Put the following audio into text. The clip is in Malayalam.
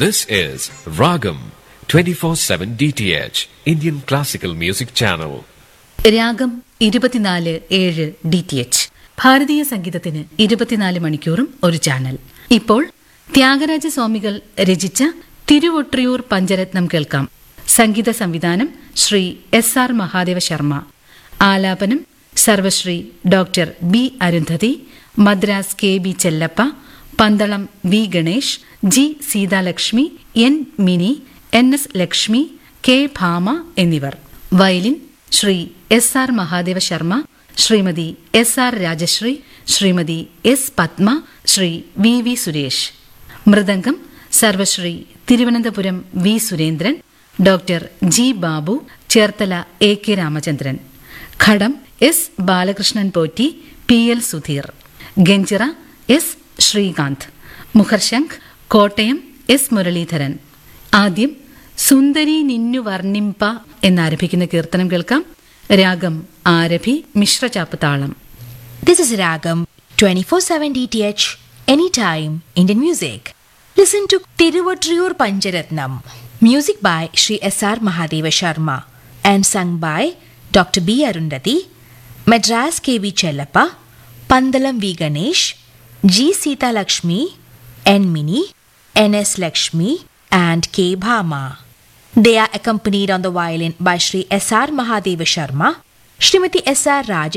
This is Ragam 24/7 DTH Indian Classical Music Channel. രാഗം ഇരുപത്തിനാല് ഏഴ് ഡി ടി എച്ച് ഭാരതീയ സംഗീതത്തിന് ഇരുപത്തിനാല് മണിക്കൂറും ഒരു ചാനൽ ഇപ്പോൾ ത്യാഗരാജ സ്വാമികൾ രചിച്ച തിരുവൊട്രിയൂർ പഞ്ചരത്നം കേൾക്കാം സംഗീത സംവിധാനം ശ്രീ എസ് ആർ മഹാദേവ ശർമ്മ ആലാപനം Sarvashri doctor B Arundhati Madras K B Chellappa Pandalam V Ganesh G Seethalakshmi N Mini N S Lakshmi K Bhama എന്നിവർ violin Shri S R Mahadeva Sharma Shrimati S R Rajashree Shrimati S Padma Shri V V Suresh mridangam Sarvashri Thiruvananthapuram V Surendran doctor G Babu Cherthala A K Ramachandran ghatam S Balakrishnan Potti P L Sudheer ganjira S Srikanth മുഖർശംഖ് Kottayam S Muraleedharan ആദ്യം സുന്ദരി നിന്നു വർണ്ണിംപ എന്നാരംഭിക്കുന്ന കീർത്തനം കേൾക്കാം രാഗം ആരഭി മിശ്രചാപ്പ് താളം This is Ragam 24/7 DTH anytime Indian music. Listen to Tiruvattriyur Pancharatnam, music by Sri S.R. Mahadeva Sharma and sung by Dr. B. Arundhati, Madras K.V. Chellappa, Pandalam V. Ganesh, G. Sita Lakshmi, N. Mini, N.S. Lakshmi and K. Bhama. They are accompanied on the violin by Sri S.R. Mahadeva Sharma, Srimati S.R. Raj